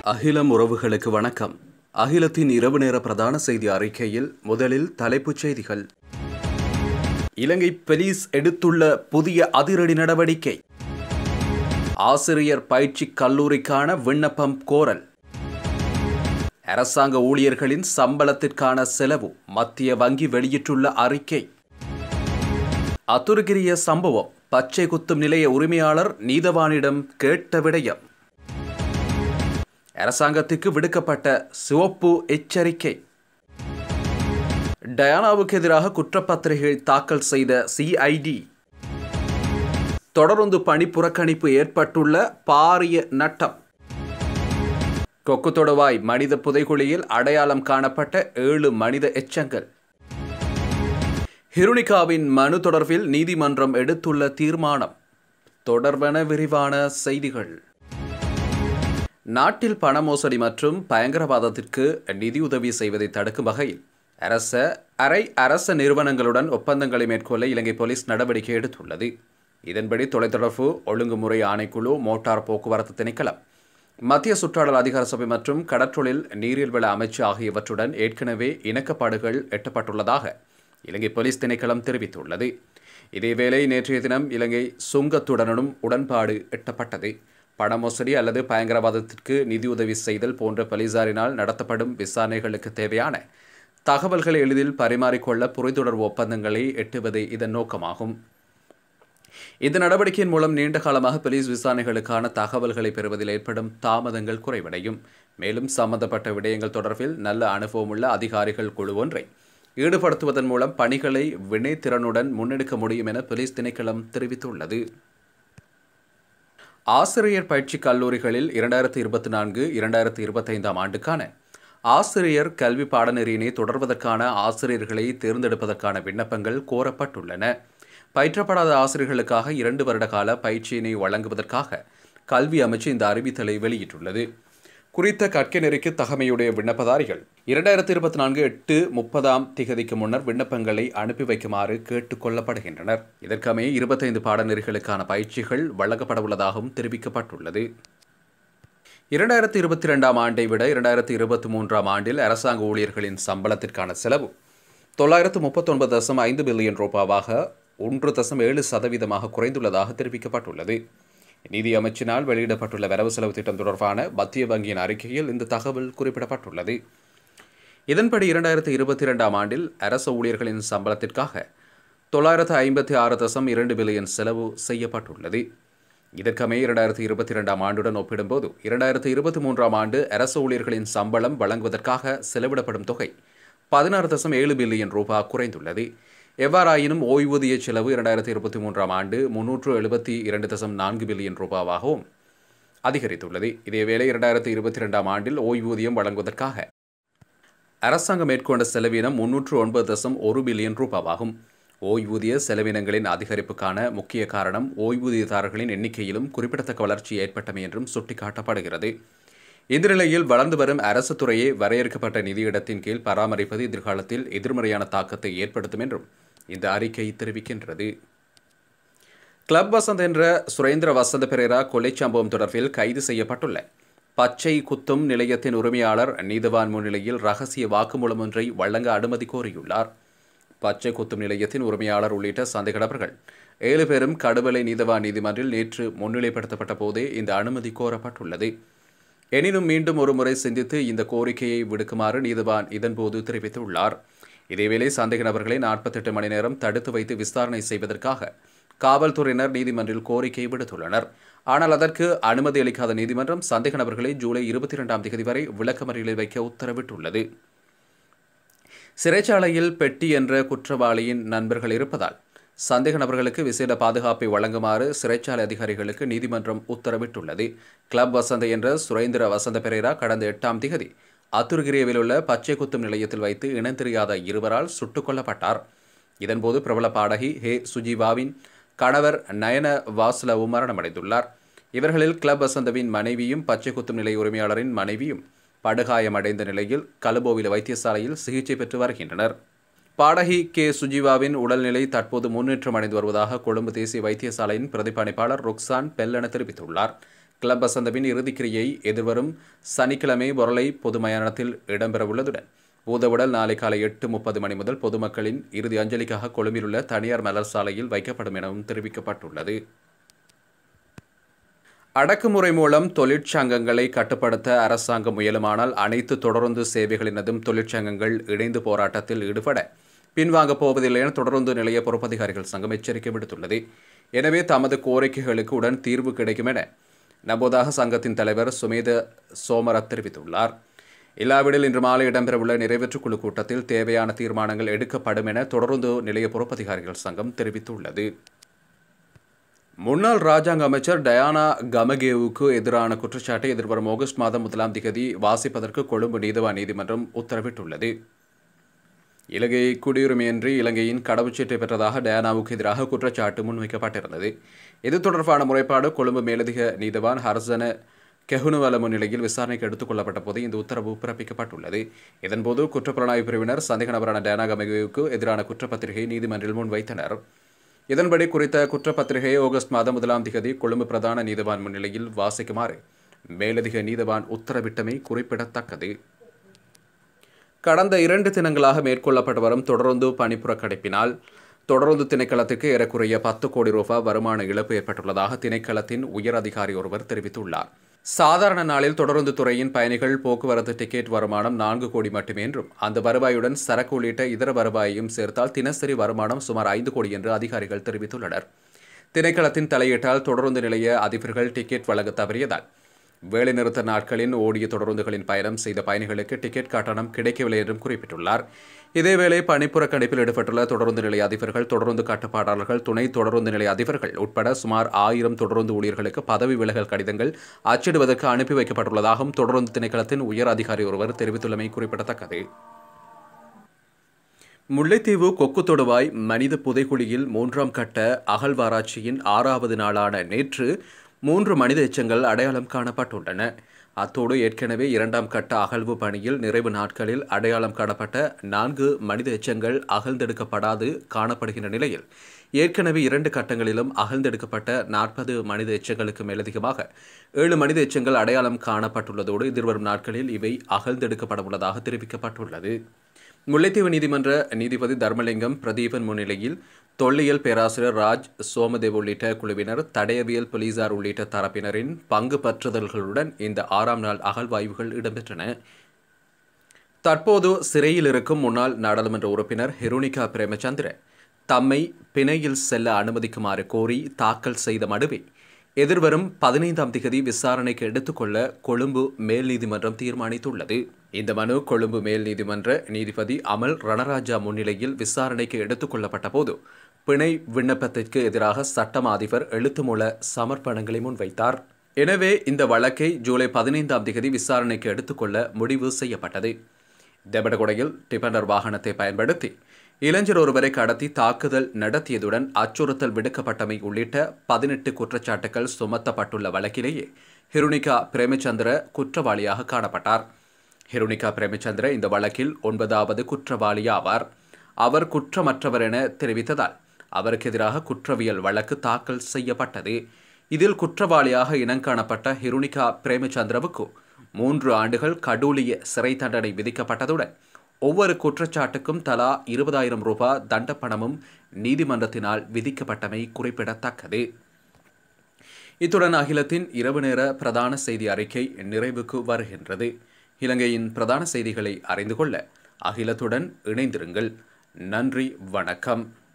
அகிலம் உறவுகளுக்கு வணக்கம் அகிலத்தின் இரவு நேர பிரதான செய்தி அறிக்கையில் முதலில் தலைப்புச் செய்திகள் இலங்கை போலீஸ் எடுத்துள்ள புதிய அதிரடி நடவடிக்கை ஆசிரியர் பயிற்சி கல்லூரிக்கான விண்ணப்பம் கோரல் அரசாங்க ஊழியர்களின் சம்பளத்திற்கான செலவு மத்திய வங்கி வெளியிட்டுள்ள அறிக்கை அத்துருகிரிய சம்பவம் பச்சை குத்தும் நிலைய உரிமையாளர் நீதவானிடம் கேட்ட விடயம் அரசாங்கத்துக்கு விடுக்கப்பட்ட சிவப்பு எச்சரிக்கை டயானாவுக்கு எதிராக குற்றப்பத்திரிகை தாக்கல் செய்த சிஐடி தொடர்ந்து பணி புறக்கணிப்பு ஏற்பட்டுள்ள பாரிய நட்டம் கொக்கு தொடுவாய் மனித புதைகுழியில் அடையாளம் காணப்பட்ட ஏழு மனித எச்சங்கள் ஹிருனிகாவின் மனு தொடர்பில் நீதிமன்றம் எடுத்துள்ள தீர்மானம் தொடர்பென விரிவான செய்திகள் நாட்டில் பண மோசடி மற்றும் பயங்கரவாதத்திற்கு நிதியுதவி செய்வதை தடுக்கும் வகையில் அரச அரை அரச நிறுவனங்களுடன் ஒப்பந்தங்களை மேற்கொள்ள இலங்கை போலீஸ் நடவடிக்கை எடுத்துள்ளது இதன்படி தொலைத்தொடர்பு ஒழுங்குமுறை ஆணைக்குழு மோட்டார் போக்குவரத்து திணைக்களம் மத்திய சுற்றாடல் அதிகார சபை மற்றும் கடற்றொழில் நீரியல் வள அமைச்சு ஆகியவற்றுடன் ஏற்கனவே இணக்கப்பாடுகள் எட்டப்பட்டுள்ளதாக இலங்கை போலீஸ் திணைக்களம் தெரிவித்துள்ளது இதேவேளை நேற்றைய தினம் இலங்கை சுங்கத்துடனும் உடன்பாடு எட்டப்பட்டது பண மோசடி அல்லது பயங்கரவாதத்திற்கு நிதியுதவி செய்தல் போன்ற போலீசாரினால் நடத்தப்படும் விசாரணைகளுக்கு தேவையான தகவல்களை எளிதில் பரிமாறிக்கொள்ள புரிந்துணர்வு ஒப்பந்தங்களை எட்டுவதே இதன் நோக்கமாகும் இந்த நடவடிக்கையின் மூலம் நீண்ட காலமாக போலீஸ் விசாரணைகளுக்கான தகவல்களை பெறுவதில் ஏற்படும் தாமதங்கள் குறைவடையும் மேலும் சம்பந்தப்பட்ட விடயங்கள் தொடர்பில் நல்ல அனுபவமுள்ள அதிகாரிகள் குழு ஒன்றை ஈடுபடுத்துவதன் மூலம் பணிகளை வினைத்திறனுடன் முன்னெடுக்க முடியும் என போலீஸ் திணைக்களம் தெரிவித்துள்ளது ஆசிரியர் பயிற்சி கல்லூரிகளில் இரண்டாயிரத்தி இருபத்தி நான்கு இரண்டாயிரத்தி இருபத்தைந்தாம் ஆண்டுக்கான ஆசிரியர் கல்வி பாடநெறியினை தொடர்வதற்கான ஆசிரியர்களை தேர்ந்தெடுப்பதற்கான விண்ணப்பங்கள் கோரப்பட்டுள்ளன பயிற்றப்படாத ஆசிரியர்களுக்காக இரண்டு வருட கால பயிற்சியினை வழங்குவதற்காக கல்வி அமைச்சு இந்த அறிவித்தலை வெளியிட்டுள்ளது குறித்த கற்கை நெறிக்கு தகமையுடைய விண்ணப்பதாரிகள் இரண்டாயிரத்தி இருபத்தி நான்கு எட்டு முப்பதாம் திகதிக்கு முன்னர் விண்ணப்பங்களை அனுப்பி வைக்குமாறு கேட்டுக் கொள்ளப்படுகின்றனர் இதற்கமைய இருபத்தைந்து பாடநெறிகளுக்கான பயிற்சிகள் வழங்கப்பட உள்ளதாகவும் தெரிவிக்கப்பட்டுள்ளது இரண்டாயிரத்தி இருபத்தி ரெண்டாம் ஆண்டை விட இரண்டாயிரத்தி இருபத்தி மூன்றாம் ஆண்டில் அரசாங்க ஊழியர்களின் சம்பளத்திற்கான செலவு தொள்ளாயிரத்து முப்பத்தொன்பது தசம் ஐந்து பில்லியன் ரூபாவாக ஒன்று தசம் ஏழு சதவீதமாக குறைந்துள்ளதாக தெரிவிக்கப்பட்டுள்ளது நிதி அமைச்சினால் வெளியிடப்பட்டுள்ள வரவு செலவு திட்டம் தொடர்பான மத்திய வங்கியின் அறிக்கையில் இந்த தகவல் குறிப்பிடப்பட்டுள்ளது இதன்படி இரண்டாயிரத்தி இருபத்தி இரண்டாம் ஆண்டில் அரச ஊழியர்களின் சம்பளத்திற்காக தொள்ளாயிரத்து ஐம்பத்தி ஆறு தசம் இரண்டு பில்லியன் செலவு செய்யப்பட்டுள்ளது இதற்கமே இரண்டாயிரத்தி இருபத்தி இரண்டாம் ஆண்டுடன் ஒப்பிடும்போது இரண்டாயிரத்தி இருபத்தி மூன்றாம் ஆண்டு அரச ஊழியர்களின் சம்பளம் வழங்குவதற்காக செலவிடப்படும் தொகை பதினாறு தசம் ஏழு பில்லியன் ரூபாய் குறைந்துள்ளது எவ்வாறாயினும் ஓய்வூதிய செலவு இரண்டாயிரத்தி இருபத்தி மூன்றாம் ஆண்டு முன்னூற்று எழுபத்தி இரண்டு தசம் நான்கு பில்லியன் ரூபாவாகவும் அதிகரித்துள்ளது இதேவேளை இரண்டாயிரத்தி இருபத்தி ரெண்டாம் ஆண்டில் ஓய்வூதியம் வழங்குவதற்காக அரசாங்கம் மேற்கொண்ட செலவினம் முன்னூற்று ஒன்பது தசம் ஒரு பில்லியன் ரூபாவாகும் ஓய்வூதிய செலவினங்களின் அதிகரிப்புக்கான முக்கிய காரணம் ஓய்வூதியதாரர்களின் எண்ணிக்கையிலும் குறிப்பிடத்தக்க வளர்ச்சி ஏற்பட்டமை என்றும் சுட்டிக்காட்டப்படுகிறது இந்த நிலையில் வளர்ந்து வரும் அரசு துறையை வரையறுக்கப்பட்ட நிதியிடத்தின் கீழ் பராமரிப்பது எதிர்காலத்தில் எதிர்மறையான தாக்கத்தை ஏற்படுத்தும் என்றும் இந்த அறிக்கை தெரிவிக்கின்றது கிளப் வசந்த் என்ற சுரேந்திர வசந்த பெரேரா கொலை சம்பவம் தொடர்பில் கைது செய்யப்பட்டுள்ள பச்சை குத்தும் நிலையத்தின் உரிமையாளர் நீதவான் முன்னிலையில் ரகசிய வாக்குமூலம் ஒன்றை வழங்க அனுமதி கோரியுள்ளார் பச்சை குத்தும் நிலையத்தின் உரிமையாளர் உள்ளிட்ட சந்தேக நபர்கள் ஏழு பேரும் கடுவலை நீதவான் நீதிமன்றில் நேற்று முன்னிலைப்படுத்தப்பட்ட போதே இந்த அனுமதி கோரப்பட்டுள்ளது எனினும் மீண்டும் ஒரு முறை சிந்தித்து இந்த கோரிக்கையை விடுக்குமாறு நீதவான் இதன்போது தெரிவித்துள்ளார் இதேவேளை சந்தேக நபர்களை நாற்பத்தெட்டு மணி நேரம் தடுத்து வைத்து விசாரணை செய்வதற்காக காவல்துறையினர் நீதிமன்றில் கோரிக்கை விடுத்துள்ளனர் ஆனால் அதற்கு அனுமதி அளிக்காத நீதிமன்றம் சந்தேக நபர்களை ஜூலை இருபத்தி இரண்டாம் தேதி வரை விளக்கமறியலில் வைக்க உத்தரவிட்டுள்ளது சிறைச்சாலையில் பெட்டி என்ற குற்றவாளியின் நண்பர்கள் இருப்பதால் சந்தேக நபர்களுக்கு விசேட பாதுகாப்பை வழங்குமாறு சிறைச்சாலை அதிகாரிகளுக்கு நீதிமன்றம் உத்தரவிட்டுள்ளது கிளப் வசந்த என்ற சுரேந்திர வசந்த பெரேரா கடந்த எட்டாம் திகதி அத்துருகிரியவில் உள்ள பச்சை குத்தும் நிலையத்தில் வைத்து இனந்தெரியாத இருவரால் சுட்டுக் கொல்லப்பட்டார் இதன்போது பிரபல பாடகி ஹே சுஜீவாவின் கணவர் நயன வாசுலவும் மரணமடைந்துள்ளார் இவர்களில் கிளப் வசந்தவின் மனைவியும் பச்சை குத்தும் நிலைய உரிமையாளரின் மனைவியும் படுகாயமடைந்த நிலையில் கலுபோவில வைத்தியசாலையில் சிகிச்சை பெற்று வருகின்றனர் பாடகி கே சுஜீவாவின் உடல்நிலை தற்போது முன்னேற்றம் அடைந்து வருவதாக கொழும்பு தேசிய வைத்தியசாலையின் பிரதிபலிப்பாளர் ருக்சான் பெல்லென தெரிவித்துள்ளார் கிளப் வசந்தவின் இறுதிக்கிரியை எதிர்வரும் சனிக்கிழமை பொருளை பொது மயானத்தில் இடம்பெறவுள்ளதுடன் பூதவுடல் நாளை காலை எட்டு முப்பது மணி முதல் பொதுமக்களின் இறுதி அஞ்சலிக்காக கொழும்பில் உள்ள தனியார் மலர் சாலையில் வைக்கப்படும் எனவும் தெரிவிக்கப்பட்டுள்ளது அடக்குமுறை மூலம் தொழிற்சங்கங்களை கட்டுப்படுத்த அரசாங்கம் முயலுமானால் அனைத்து தொடர்ந்து சேவைகளினதும் தொழிற்சங்கங்கள் இணைந்து போராட்டத்தில் ஈடுபட பின்வாங்கப் போவதில்லை என தொடர்ந்து நிலைய பொறுப்பதிகாரிகள் சங்கம் எச்சரிக்கை விடுத்துள்ளது எனவே தமது கோரிக்கைகளுக்கு உடன் தீர்வு கிடைக்கும் என நம்போதாக சங்கத்தின் தலைவர் சுமேத சோமரத் தெரிவித்துள்ளார் இல்லாவிடில் இன்று மாலை இடம்பெறவுள்ள நிறைவேற்றுக் குழு கூட்டத்தில் தேவையான தீர்மானங்கள் எடுக்கப்படும் என தொடர்ந்து நிலைய பொறுப்பதிகாரிகள் சங்கம் தெரிவித்துள்ளது முன்னாள் ராஜாங்க அமைச்சர் டயானா கமகேவுக்கு எதிரான குற்றச்சாட்டை எதிர்வரும் ஆகஸ்ட் மாதம் முதலாம் திகதி வாசிப்பதற்கு கொழும்பு நீதவான் நீதிமன்றம் உத்தரவிட்டுள்ளது இலங்கை குடியுரிமையின்றி இலங்கையின் கடவுச்சீட்டை பெற்றதாக டயானாவுக்கு எதிராக குற்றச்சாட்டு முன்வைக்கப்பட்டிருந்தது இது தொடர்பான முறைப்பாடு கொழும்பு மேலதிக நீதவான் ஹர்சன கெஹுனுவல முன்னிலையில் விசாரணைக்கு எடுத்துக் கொள்ளப்பட்ட போது இந்த உத்தரவு பிறப்பிக்கப்பட்டுள்ளது இதன்போது குற்றப்புலனாய்வு பிரிவினர் சந்தேக நபரான டயானா கமகேவுக்கு எதிரான குற்றப்பத்திரிகையை நீதிமன்றில் முன்வைத்தனர் இதன்படி குறித்த குற்றப்பத்திரிகையை ஆகஸ்ட் மாதம் முதலாம் திகதி கொழும்பு பிரதான நீதவான் முன்னிலையில் வாசிக்குமாறு மேலதிக நீதவான் உத்தரவிட்டமை குறிப்பிடத்தக்கது கடந்த இரண்டு தினங்களாக மேற்கொள்ளப்பட்டு வரும் தொடர்ந்து பணிப்புறக்கணிப்பினால் தொடர்ந்து திணைக்களத்துக்கு ஏறக்குறைய பத்து கோடி ரூபாய் வருமான இழப்பு ஏற்பட்டுள்ளதாக திணைக்களத்தின் உயர் அதிகாரி ஒருவர் தெரிவித்துள்ளார் சாதாரண நாளில் தொடர்ந்து துறையின் பயணிகள் போக்குவரத்து டிக்கெட் வருமானம் நான்கு கோடி மட்டுமே என்றும் அந்த வருவாயுடன் சரக்கு உள்ளிட்ட இதர வருவாயையும் சேர்த்தால் தினசரி வருமானம் சுமார் ஐந்து கோடி என்று அதிகாரிகள் தெரிவித்துள்ளனர் திணைக்களத்தின் தலையீட்டால் தொடர்ந்து நிலைய அதிபர்கள் டிக்கெட் வழங்க தவறியதால் வேலைநிறுத்த நாட்களின் ஓடிய தொடருந்துகளின் பயணம் செய்த பயணிகளுக்கு டிக்கெட் கட்டணம் கிடைக்கவில்லை என்றும் குறிப்பிட்டுள்ளார் இதேவேளை பணிப்புறக்கணிப்பில் ஈடுபட்டுள்ள தொடருந்து நிலைய அதிபர்கள் தொடருந்து கட்டுப்பாட்டாளர்கள் துணை தொடருந்து நிலைய அதிபர்கள் உட்பட சுமார் ஆயிரம் தொடருந்து ஊழியர்களுக்கு பதவி விலகல் கடிதங்கள் அச்சிடுவதற்கு அனுப்பி வைக்கப்பட்டுள்ளதாகவும் தொடருந்து திணைக்களத்தின் உயர் அதிகாரி ஒருவர் தெரிவித்துள்ளமை குறிப்பிடத்தக்கது முல்லைத்தீவு கொக்கு தொடுவாய் மனித புதைக்குழியில் மூன்றாம் கட்ட அகழ்வாராய்ச்சியின் ஆறாவது நாளான நேற்று மூன்று மனித எச்சங்கள் அடையாளம் காணப்பட்டுள்ளன அத்தோடு ஏற்கனவே இரண்டாம் கட்ட அகழ்வு பணியில் நிறைவு நாட்களில் அடையாளம் காணப்பட்ட நான்கு மனித எச்சங்கள் அகழ்ந்தெடுக்கப்படாது காணப்படுகின்ற நிலையில் ஏற்கனவே இரண்டு கட்டங்களிலும் அகழ்ந்தெடுக்கப்பட்ட நாற்பது மனித எச்சங்களுக்கு மேலதிகமாக ஏழு மனித எச்சங்கள் அடையாளம் காணப்பட்டுள்ளதோடு எதிர்வரும் நாட்களில் இவை அகழ்ந்தெடுக்கப்பட உள்ளதாக தெரிவிக்கப்பட்டுள்ளது முல்லைத்தீவு நீதிமன்ற நீதிபதி தர்மலிங்கம் பிரதீபன் முன்னிலையில் தொல்லியல் பேராசிரியர் ராஜ் சோமதேவ் உள்ளிட்ட குழுவினர் தடயவியல் போலீசார் உள்ளிட்ட தரப்பினரின் பங்கு பற்றுதல்களுடன் இந்த ஆறாம் நாள் அகழ்வாய்வுகள் இடம்பெற்றன தற்போது சிறையில் இருக்கும் முன்னாள் நாடாளுமன்ற உறுப்பினர் ஹிருணிகா பிரேமச்சந்திர தம்மை பிணையில் செல்ல அனுமதிக்குமாறு கோரி தாக்கல் செய்த மனுவை எதிர்வரும் பதினைந்தாம் திகதி விசாரணைக்கு எடுத்துக்கொள்ள கொழும்பு மேல் நீதிமன்றம் தீர்மானித்துள்ளது இந்த மனு கொழும்பு மேல் நீதிமன்ற நீதிபதி அமல் ரணராஜா முன்னிலையில் விசாரணைக்கு எடுத்துக்கொள்ளப்பட்ட போது பிணை விண்ணப்பத்திற்கு எதிராக சட்டம் அதிபர் எழுத்துமூல சமர்ப்பணங்களை முன்வைத்தார் எனவே இந்த வழக்கை ஜூலை பதினைந்தாம் திகதி விசாரணைக்கு எடுத்துக்கொள்ள முடிவு செய்யப்பட்டது தெபடகொடையில் டிபண்டர் வாகனத்தை பயன்படுத்தி இளைஞர் ஒருவரை கடத்தி தாக்குதல் நடத்தியதுடன் அச்சுறுத்தல் விடுக்கப்பட்டமை உள்ளிட்ட பதினெட்டு குற்றச்சாட்டுகள் சுமத்தப்பட்டுள்ள வழக்கிலேயே ஹிருணிகா பிரேமச்சந்திர குற்றவாளியாக காணப்பட்டார் ஹிருணிகா பிரேமச்சந்திர இந்த வழக்கில் ஒன்பதாவது குற்றவாளி ஆவார் அவர் குற்றமற்றவர் என தெரிவித்ததால் அவருக்கு எதிராக குற்றவியல் வழக்கு தாக்கல் செய்யப்பட்டது இதில் குற்றவாளியாக இனங்காணப்பட்ட ஹிருணிகா பிரேமச்சந்திரவுக்கு மூன்று ஆண்டுகள் கடூலிய சிறை தண்டனை விதிக்கப்பட்டதுடன் ஒவ்வொரு குற்றச்சாட்டுக்கும் தலா இருபதாயிரம் ரூபாய் தண்டப்பணமும் நீதிமன்றத்தினால் விதிக்கப்பட்டமை குறிப்பிடத்தக்கது இத்துடன் அகிலத்தின் இரவு நேர பிரதான செய்தி அறிக்கை நிறைவுக்கு வருகின்றது இலங்கையின் பிரதான செய்திகளை அறிந்து கொள்ள அகிலத்துடன் இணைந்திருங்கள் நன்றி வணக்கம்